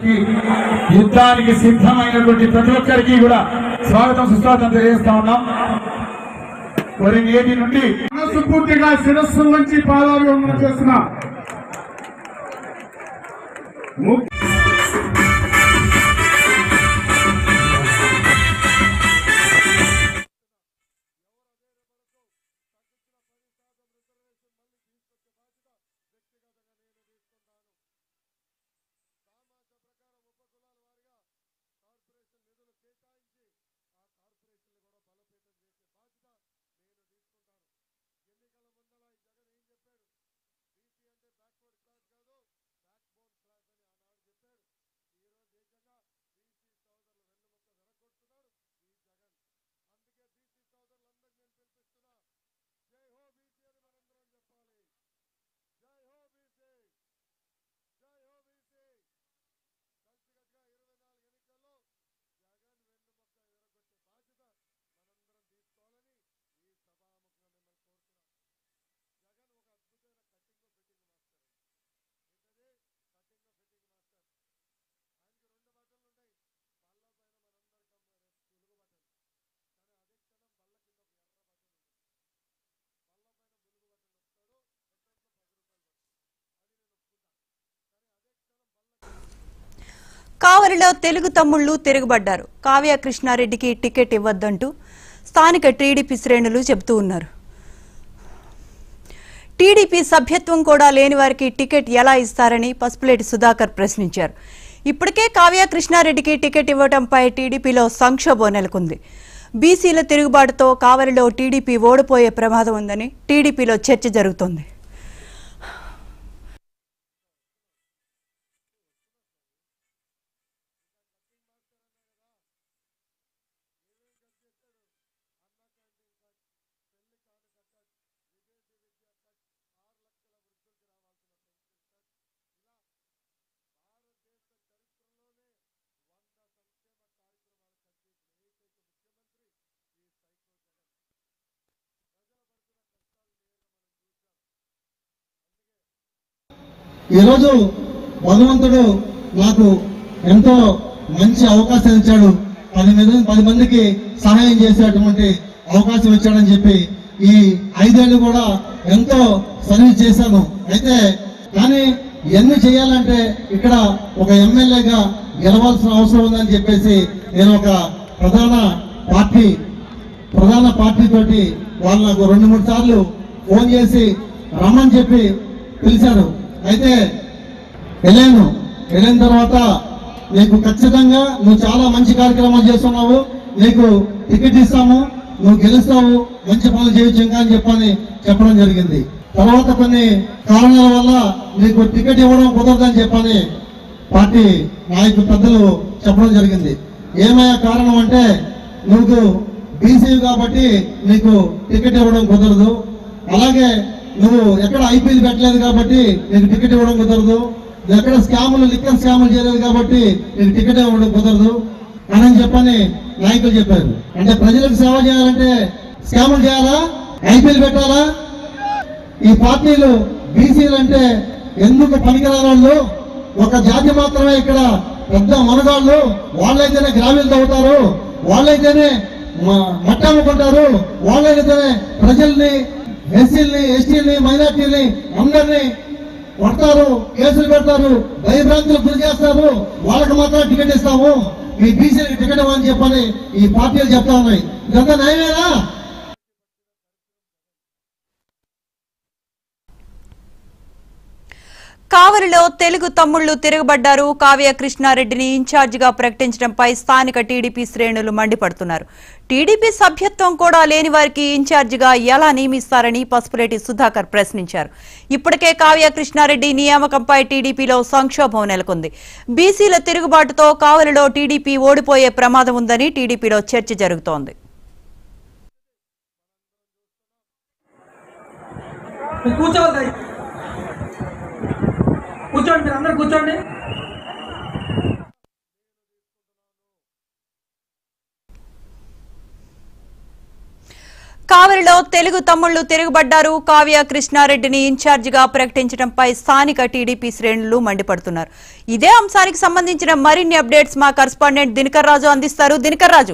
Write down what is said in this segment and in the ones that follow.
కార్యక్రమానికి యుద్ధానికి సిద్ధమైనటువంటి ప్రతి ఒక్కరికి కూడా స్వాగతం సుస్వాగతం తెలియజేస్తా ఉన్నాం మరి నేటి నుండి మనసు పూర్తిగా శిరస్సు నుంచి పాదాభివందన చేసిన ము- కావలిలో తెలుగు తమ్ముళ్లు తిరగబడ్డారు కావ్య కృష్ణారెడ్డికి టికెట్ ఇవ్వద్దంటూ స్థానిక టీడీపీ శ్రేణులు చెబుతూ ఉన్నారు టీడీపీ సభ్యత్వం కూడా లేని వారికి టికెట్ ఎలా ఇస్తారని పసుపులేటి సుధాకర్ ప్రశ్నించారు ఇప్పటికే కావ్య కృష్ణారెడ్డికి టికెట్ ఇవ్వడంపై టీడీపీలో సంక్షోభం నెలకొంది బీసీల తిరుగుబాటుతో కావలిలో టీడీపీ ఓడిపోయే ప్రమాదం ఉందని టీడీపీలో చర్చ జరుగుతోంది ఈరోజు భగవంతుడు నాకు ఎంతో మంచి అవకాశం ఇచ్చాడు పది మంది పది మందికి సహాయం చేసేటువంటి అవకాశం ఇచ్చాడని చెప్పి ఈ ఐదేళ్లు కూడా ఎంతో సర్వీస్ చేశాను అయితే కానీ ఎన్ని చేయాలంటే ఇక్కడ ఒక ఎమ్మెల్యేగా గెలవాల్సిన అవసరం ఉందని చెప్పేసి నేను ఒక ప్రధాన పార్టీ ప్రధాన పార్టీ తోటి వాళ్ళు నాకు రెండు మూడు సార్లు ఫోన్ చేసి రమ్మని చెప్పి పిలిచారు అయితే వెళ్ళాను వెళ్ళిన తర్వాత నీకు ఖచ్చితంగా నువ్వు చాలా మంచి కార్యక్రమాలు చేస్తున్నావు నీకు టికెట్ ఇస్తాము నువ్వు గెలుస్తావు మంచి పనులు చేయొచ్చు ఇంకా అని చెప్పని చెప్పడం జరిగింది తర్వాత కొన్ని కారణాల వల్ల నీకు టికెట్ ఇవ్వడం కుదరదని చెప్పని పార్టీ నాయకులు పెద్దలు చెప్పడం జరిగింది ఏమయ్యా కారణం అంటే నువ్వు బీసీ కాబట్టి నీకు టికెట్ ఇవ్వడం కుదరదు అలాగే నువ్వు ఎక్కడ ఐపీఎల్ పెట్టలేదు కాబట్టి నీకు టికెట్ ఇవ్వడం కుదరదు నువ్వు ఎక్కడ స్కాములు లిక్కర్ స్కాములు చేయలేదు కాబట్టి నీకు టికెట్ ఇవ్వడం కుదరదు అని చెప్పని నాయకులు చెప్పారు అంటే ప్రజలకు సేవ చేయాలంటే స్కాములు చేయాలా ఐపీఎల్ పెట్టాలా ఈ పార్టీలు బీసీలు అంటే ఎందుకు పనికిరాని వాళ్ళు ఒక జాతి మాత్రమే ఇక్కడ పెద్ద మనగాళ్ళు వాళ్ళైతేనే గ్రామీణులు అవుతారు వాళ్ళైతేనే మ- మట్టి అమ్ముకుంటారు వాళ్ళైతేనే ప్రజల్ని ఎస్సీల్ని ఎస్టీల్ని మైనార్టీల్ని అందరినీ కొడతారు కేసులు పెడతారు భయభ్రాంతులకు గురి చేస్తారు వాళ్ళకి మాత్రం టికెట్ ఇస్తాము మీ బీసీలకు టికెట్ ఇవ్వని చెప్పని ఈ పార్టీలు చెప్తా ఉన్నాయి ఇదంతా న్యాయమేనా కావలిలో తెలుగు తమ్ముళ్లు తిరగబడ్డారు కావ్య కృష్ణారెడ్డిని ఇన్ఛార్జిగా ప్రకటించడంపై స్థానిక టీడీపీ శ్రేణులు మండిపడుతున్నారు టీడీపీ సభ్యత్వం కూడా లేని వారికి ఇన్ఛార్జిగా ఎలా నియమిస్తారని పసుపులేటి సుధాకర్ ప్రశ్నించారు ఇప్పటికే కావ్య కృష్ణారెడ్డి నియామకంపై టీడీపీలో సంక్షోభం నెలకొంది బీసీల తిరుగుబాటుతో కావలిలో టీడీపీ ఓడిపోయే ప్రమాదం ఉందని టీడీపీలో చర్చ జరుగుతోంది మీరు కూర్చోవద్దు కూర్చోండి మీరు అందరు కూర్చోండి కావలిలో తెలుగు తమ్ముళ్లు తిరుగుబడ్డారు కావ్య కృష్ణారెడ్డిని ఇన్ఛార్జిగా ప్రకటించడంపై స్థానిక టీడీపీ శ్రేణులు మండిపడుతున్నారు ఇదే అంశానికి సంబంధించిన మరిన్ని అప్డేట్స్ మా కరస్పాండెంట్ దినకర్ రాజు అందిస్తారు దినకర్ రాజు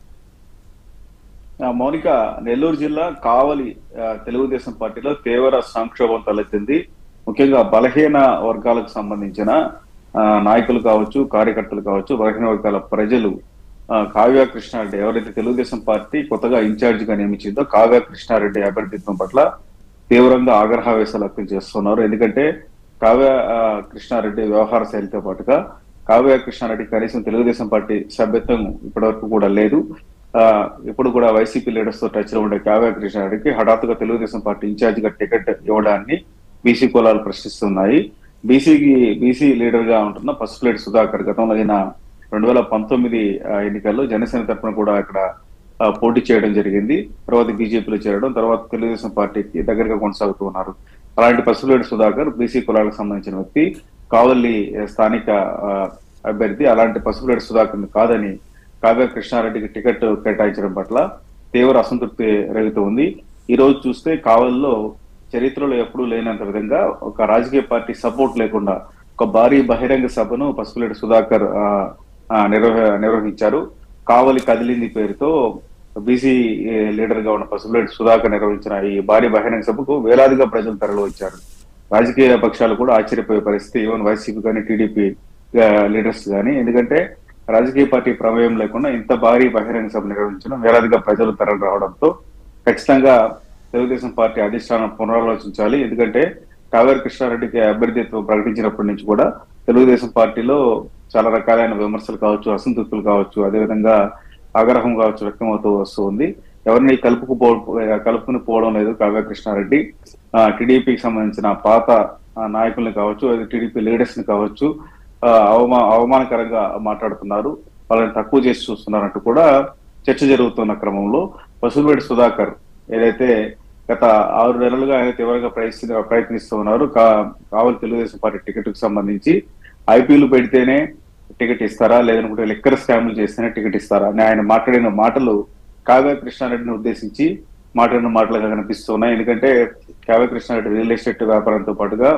ఆ, మౌనిక నెల్లూరు జిల్లా కావలి ఆ, తెలుగుదేశం పార్టీలో తీవ్ర సంక్షోభం తలెత్తింది ముఖ్యంగా బలహీన వర్గాలకు సంబంధించిన ఆ, నాయకులు కావచ్చు కార్యకర్తలు కావచ్చు బలహీన వర్గాల ప్రజలు ఆ, కావ్య కృష్ణారెడ్డి ఎవరైతే తెలుగుదేశం పార్టీ కొత్తగా ఇన్ఛార్జ్ గా నియమించిందో కావ్య కృష్ణారెడ్డి అభ్యర్థిత్వం పట్ల తీవ్రంగా ఆగ్రహావేశాలు వ్యక్తం చేస్తున్నారు ఎందుకంటే కావ్య ఆ, కృష్ణారెడ్డి వ్యవహార శైలితో పాటుగా కావ్య కృష్ణారెడ్డి కనీసం తెలుగుదేశం పార్టీ సభ్యత్వం ఇప్పటివరకు కూడా లేదు ఆ, ఇప్పుడు కూడా వైసీపీ లీడర్స్ తో టచ్ లో ఉండే కావ్య కృష్ణారెడ్డికి హఠాత్తుగా తెలుగుదేశం పార్టీ ఇన్ఛార్జ్ గా టికెట్ ఇవ్వడాన్ని బీసీ కులాలు ప్రశ్నిస్తున్నాయి బీసీకి బీసీ లీడర్ గా ఉంటున్న పసుపులేటి సుధాకర్ గతంలో అయిన రెండు వేల పంతొమ్మిది ఆ, ఎన్నికల్లో జనసేన తరఫున కూడా ఇక్కడ ఆ, పోటీ చేయడం జరిగింది తర్వాత బీజేపీలో చేరడం తర్వాత తెలుగుదేశం పార్టీకి దగ్గరగా కొనసాగుతూ ఉన్నారు అలాంటి పసుపులేటి సుధాకర్ బీసీ కులాలకు సంబంధించిన వ్యక్తి కావలి ఆ, స్థానిక ఆ, అభ్యర్థి అలాంటి పసుపులేటి సుధాకర్ కాదని కావ్య కృష్ణారెడ్డికి టికెట్ కేటాయించడం పట్ల తీవ్ర అసంతృప్తి రేగుతూ ఉంది ఈ రోజు చూస్తే కావలిలో చరిత్రలో ఎప్పుడూ లేనంత విధంగా ఒక రాజకీయ పార్టీ సపోర్ట్ లేకుండా ఒక భారీ బహిరంగ సభను పసుపులేటి సుధాకర్ ఆ, ఆ, నిర్వహ నిర్వహించారు కావలి కదిలింది పేరుతో బీసీ లీడర్ గా ఉన్న పసుపులేటి సుధాకర్ నిర్వహించిన ఈ భారీ బహిరంగ సభకు వేలాదిగా ప్రజలు తరలి వచ్చారు రాజకీయ పక్షాలు కూడా ఆశ్చర్యపోయే పరిస్థితి ఈవెన్ వైసీపీ కానీ టీడీపీ లీడర్స్ కానీ ఎందుకంటే రాజకీయ పార్టీ ప్రమేయం లేకుండా ఇంత భారీ బహిరంగ సభ నిర్వహించడం వేలాదిగా ప్రజలు తరలి రావడంతో ఖచ్చితంగా తెలుగుదేశం పార్టీ అధిష్టానం పునరాలోచించాలి ఎందుకంటే కావేరి కృష్ణారెడ్డికి అభ్యర్థిత్వం ప్రకటించినప్పటి నుంచి కూడా తెలుగుదేశం పార్టీలో చాలా రకాలైన విమర్శలు కావచ్చు అసంతృప్తులు కావచ్చు అదేవిధంగా ఆగ్రహం కావచ్చు వ్యక్తమవుతూ వస్తుంది ఎవరిని కలుపుకుపో కలుపుకుని పోవడం లేదు కావ్య కృష్ణారెడ్డి ఆ, టీడీపీకి సంబంధించిన పాత ఆ, నాయకుల్ని కావచ్చు అదే టీడీపీ లీడర్స్ ని కావచ్చు ఆ, అవమా అవమానకరంగా మాట్లాడుతున్నారు వాళ్ళని తక్కువ చేసి చూస్తున్నారంటూ కూడా చర్చ జరుగుతున్న క్రమంలో పసుపుపేటి సుధాకర్ ఏదైతే గత ఆరు నెలలుగా ఆయన తీవ్రంగా ప్రయత్ని ప్రయత్నిస్తూ ఉన్నారు కా- కావలి తెలుగుదేశం పార్టీ టికెట్ కు సంబంధించి ఐపీలు పెడితేనే టికెట్ ఇస్తారా లేదనుకుంటే లెక్కర్ స్కామ్లు చేస్తేనే టికెట్ ఇస్తారా అని ఆయన మాట్లాడిన మాటలు కావ్య కృష్ణారెడ్డిని ఉద్దేశించి మాట్లాడిన మాటలుగా కనిపిస్తున్నాయి ఎందుకంటే కావ్య కృష్ణారెడ్డి రియల్ ఎస్టేట్ వ్యాపారంతో పాటుగా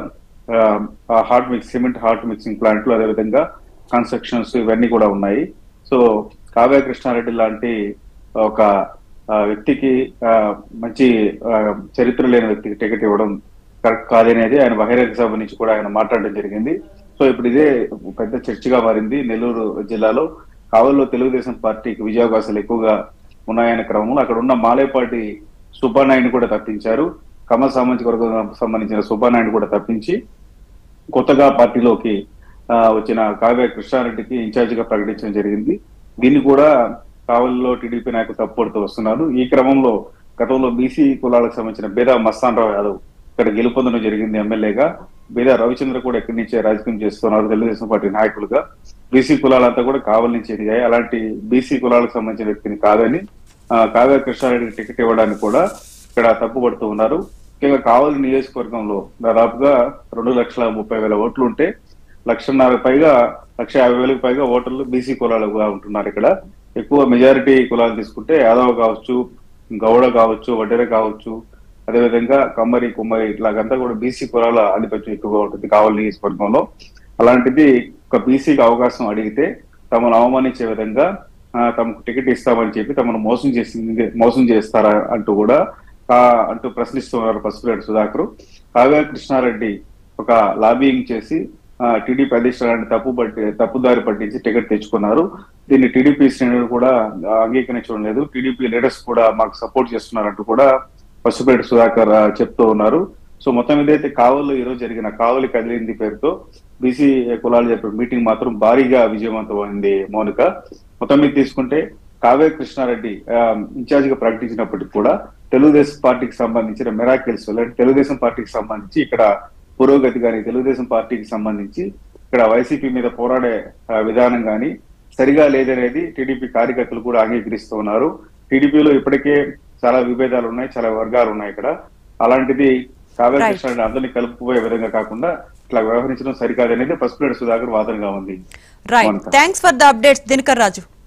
heart mix cement heart mixing ప్లాంట్లు అదేవిధంగా కన్స్ట్రక్షన్స్ ఇవన్నీ కూడా ఉన్నాయి సో కావ్య కృష్ణారెడ్డి లాంటి ఒక ఆ, వ్యక్తికి ఆ, మంచి ఆ, చరిత్ర లేని వ్యక్తికి టికెట్ ఇవ్వడం కరెక్ట్ కాదనేది ఆయన బహిరంగ సభ నుంచి కూడా ఆయన మాట్లాడడం జరిగింది సో ఇప్పుడు ఇదే పెద్ద చర్చగా మారింది నెల్లూరు జిల్లాలో కావల్లో తెలుగుదేశం పార్టీకి విజయావకాశాలు ఎక్కువగా ఉన్నాయనే క్రమంలో అక్కడ ఉన్న మాలేపాటి సుబ్బానాయుడిని కూడా తప్పించారు కమల్ సామాజిక వర్గం సంబంధించిన సుబ్బానాయుడు కూడా తప్పించి కొత్తగా పార్టీలోకి ఆ, వచ్చిన కావ్య కృష్ణారెడ్డికి ఇన్ఛార్జ్ గా ప్రకటించడం జరిగింది దీన్ని కూడా కావలిలో టీడీపీ నాయకులు తప్పుడుతూ వస్తున్నారు ఈ క్రమంలో గతంలో బీసీ కులాలకు సంబంధించిన బేదా మస్తాన్ రావు యాదవ్ ఇక్కడ గెలుపొందడం జరిగింది ఎమ్మెల్యేగా బేదా రవిచంద్ర కూడా ఎక్కడి నుంచే రాజకీయం చేస్తున్నారు తెలుగుదేశం పార్టీ నాయకులుగా బీసీ కులాలంతా కూడా కావలి నుంచి ఎదిగాయి అలాంటి బీసీ కులాలకు సంబంధించిన వ్యక్తిని కాదని ఆ, కావ్య కృష్ణారెడ్డికి టికెట్ ఇవ్వడానికి కూడా ఇక్కడ తప్పుపడుతూ ఉన్నారు ముఖ్యంగా కావలి నియోజకవర్గంలో దాదాపుగా రెండు లక్షల ముప్పై వేల ఓట్లు ఉంటే లక్షన్నర పైగా లక్ష యాభై వేలకు పైగా ఓటర్లు బీసీ కులాలుగా ఉంటున్నారు ఇక్కడ ఎక్కువ మెజారిటీ కులాలు తీసుకుంటే యాదవ్ కావచ్చు గౌడ కావచ్చు వడ్డెర కావచ్చు అదేవిధంగా కమ్మరి కుమ్మరి ఇట్లాగంతా కూడా బీసీ కులాల ఆధిపత్యం ఎక్కువగా ఉంటుంది కావలి నియోజకవర్గంలో అలాంటిది ఒక బీసీకి అవకాశం అడిగితే తమను అవమానించే విధంగా ఆ, తమకు టికెట్ ఇస్తామని చెప్పి తమను మోసం చేసింది మోసం చేస్తారా అంటూ కూడా ఆ, అంటూ ప్రశ్నిస్తున్నారు పసుపులేడు సుధాకర్ కావ్య కృష్ణారెడ్డి ఒక లాబింగ్ చేసి టీడీపీ అధిష్టానాన్ని తప్పు పట్టి తప్పుదారి పట్టించి టికెట్ తెచ్చుకున్నారు దీన్ని టీడీపీ శ్రేణులు కూడా ఆ, అంగీకరించడం లేదు టీడీపీ లీడర్స్ కూడా మాకు సపోర్ట్ చేస్తున్నారంటూ కూడా పసుపేట సుధాకర్ ఆ, చెప్తూ ఉన్నారు సో మొత్తం ఇదైతే కావలిలో ఈ రోజు జరిగిన కావలి కదిలింది పేరుతో బీసీ కులాలు చెప్పిన మీటింగ్ మాత్రం భారీగా విజయవంతమైంది మౌనిక మొత్తం మీద తీసుకుంటే కావ్య కృష్ణారెడ్డి ఇన్ఛార్జ్ గా ప్రకటించినప్పటికీ కూడా తెలుగుదేశం పార్టీకి సంబంధించిన మెరాకిల్స్ అంటే తెలుగుదేశం పార్టీకి సంబంధించి ఇక్కడ పురోగతి కానీ తెలుగుదేశం పార్టీకి సంబంధించి ఇక్కడ వైసీపీ మీద పోరాడే ఆ, విధానం కానీ సరిగా లేదనేది టీడీపీ కార్యకర్తలు కూడా అంగీకరిస్తూ ఉన్నారు టీడీపీలో ఇప్పటికే చాలా విభేదాలు ఉన్నాయి చాలా వర్గాలు ఉన్నాయి ఇక్కడ అలాంటిది కావ్య Right. కృష్ణ అందరినీ కలుపుకుపోయే విధంగా కాకుండా ఇట్లా వ్యవహరించడం సరికాదనేది పసుపులేడు సుధాకర్ వాదనగా ఉంది right Mounika. Thanks for the updates Dinakar Raju